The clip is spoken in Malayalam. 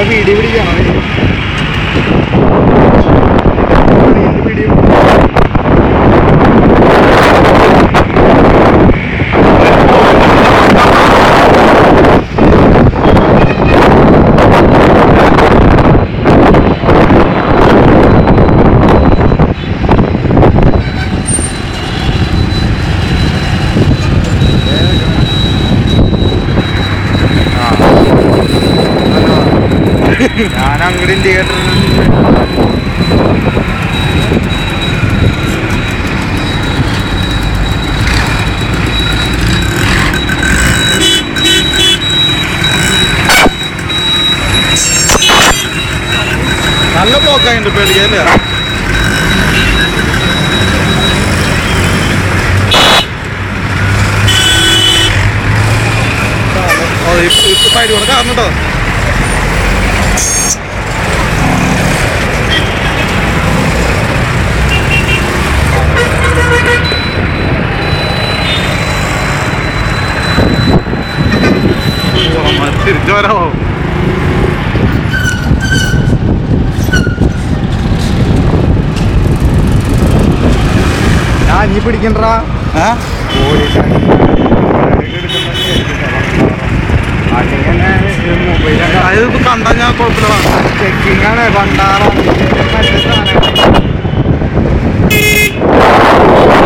നല്ല വീഡിയോ പിടിക്കണം വീഡിയോ ഞാൻ അങ്ങോട്ട് ഇൻഡിക്കേറ്റർ നല്ല ബ്ലോക്കായിട്ടുണ്ട് പേടിക്കല്ലേ സൈഡ് കൊണ്ട് കാരണം കേട്ടോ തിരിച്ചു വരാമോ ഞാൻ നീ പിടിക്കണ്ടാ ഏ മൊബൈലൊക്കെ അതായത് കണ്ടാ ഞാൻ കുഴപ്പമില്ല ചെക്കിംഗ് ആണ് പണ്ടാറ മറ്റേ സാധനം